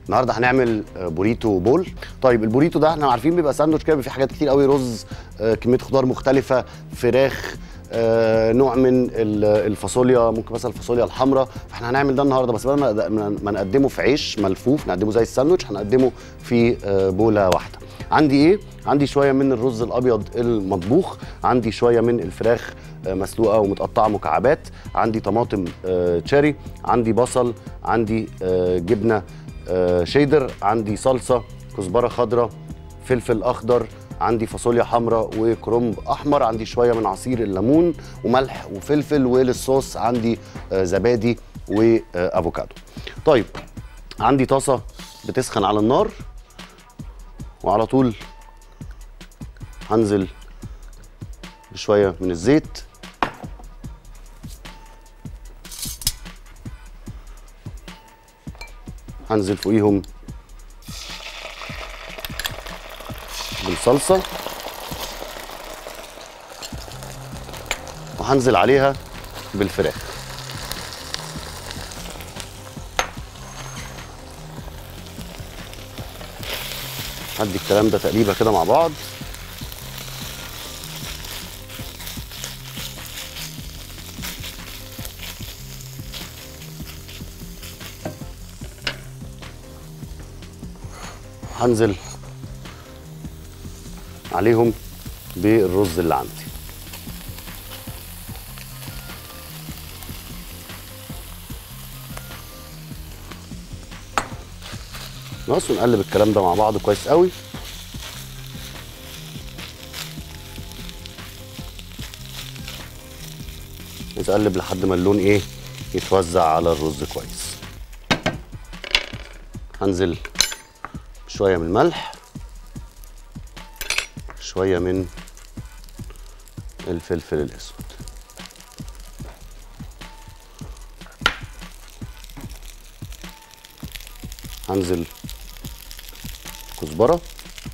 النهارده هنعمل آه، بوريتو بول طيب البوريتو ده احنا عارفين بيبقى ساندوتش كده بيبقى فيه حاجات كتير قوي رز آه، كميه خضار مختلفه فراخ آه، نوع من ال- الفاصوليا ممكن مثلا الفاصوليا الحمراء فاحنا هنعمل ده النهارده بس بدل ما ما- ما نقدمه في عيش ملفوف نقدمه زي الساندوتش هنقدمه في آه، بوله واحده عندي ايه عندي شويه من الرز الابيض المطبوخ عندي شويه من الفراخ آه، مسلوقه ومتقطعه مكعبات عندي طماطم آه، تشيري عندي بصل عندي آه، جبنه آه، شيدر عندي صلصه كزبره خضراء فلفل اخضر عندي فاصوليا حمراء وكرنب احمر عندي شويه من عصير الليمون وملح وفلفل وللصوص عندي آه، زبادي وافوكادو طيب عندي طاسه بتسخن على النار وعلى طول هنزل بشويه من الزيت هنزل فوقيهم بالصلصه وهنزل عليها بالفراخ هدي الكلام ده تقليبه كده مع بعض هنزل عليهم بالرز اللي عندي بس ونقلب الكلام ده مع بعض كويس قوي نقلب لحد ما اللون ايه يتوزع على الرز كويس هنزل شويه من الملح شويه من الفلفل الاسود هنزل كزبره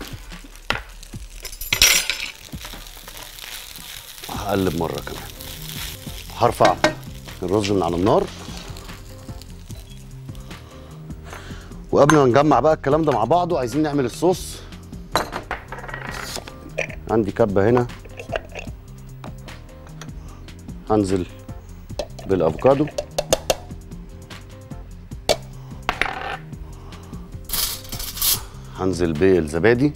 هقلب مره كمان هرفع الرز من على النار وقبل ما نجمع بقى الكلام ده مع بعضه عايزين نعمل الصوص عندي كبه هنا هنزل بالافوكادو هنزل بالزبادي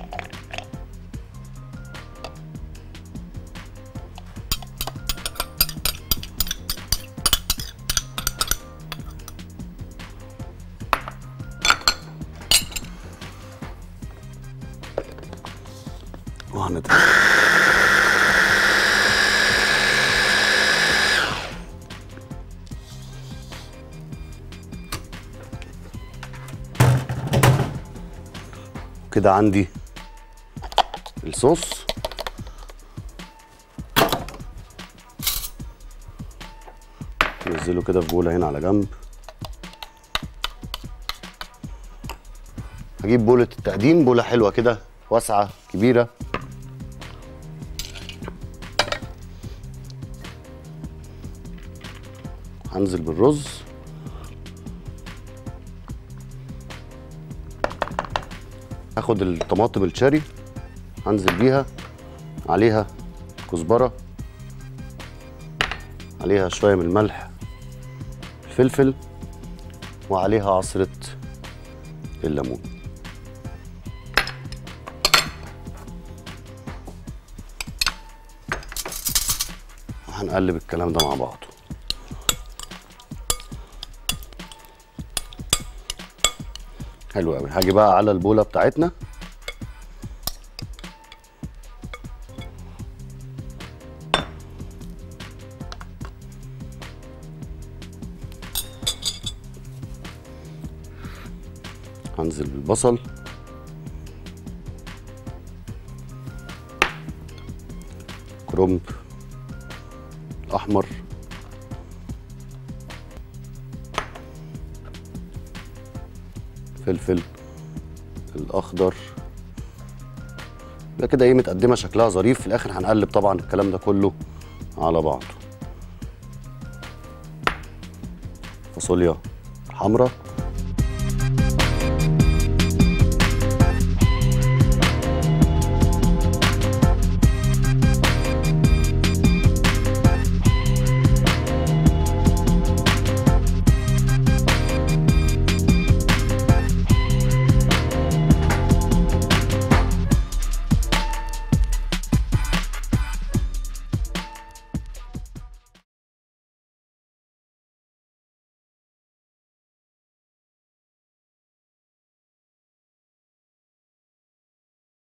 وهنضرب كده عندي الصوص ننزله كده في بوله هنا على جنب هجيب بولة التقديم بولة حلوة كده واسعة كبيرة هنزل بالرز هاخد الطماطم الشاري هنزل بيها عليها كزبرة عليها شوية من الملح الفلفل وعليها عصرة الليمون هنقلب الكلام ده مع بعضه حلو قوي هاجي بقى على البوله بتاعتنا هنزل بالبصل كرنب احمر فلفل الاخضر يبقى كده ايه متقدمه شكلها ظريف في الاخر هنقلب طبعا الكلام ده كله على بعضه فاصوليا حمراء